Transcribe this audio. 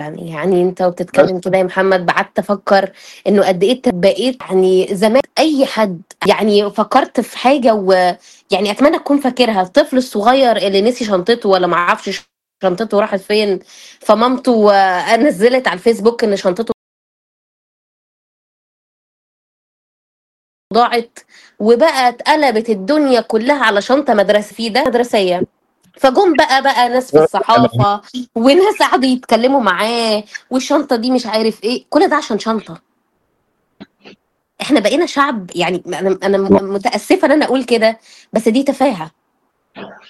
يعني أنت بس. وبتتكلم كده يا محمد قعدت أفكّر إنه قد إيه أنت بقيت يعني زمان أي حد يعني فكّرت في حاجة ويعني أتمنى تكون فاكرها، الطفل الصغير اللي نسي شنطته والّا ما أعرفش شنطته راحت فين، فمامته آآ نزّلت على الفيسبوك إن شنطته ضاعت، وبقى اتقلبت الدنيا كلّها على شنطة مدرس في ده مدرسية، فجُم بقى بقى ناس في الصحافة وناس قعدوا يتكلموا معاه، والشنطة دي مش عارف إيه، كل ده عشان شنطة. إحنا بقينا شعب يعني أنا أنا م متأسفة إن أنا أقول كده، بس دي تفاهة.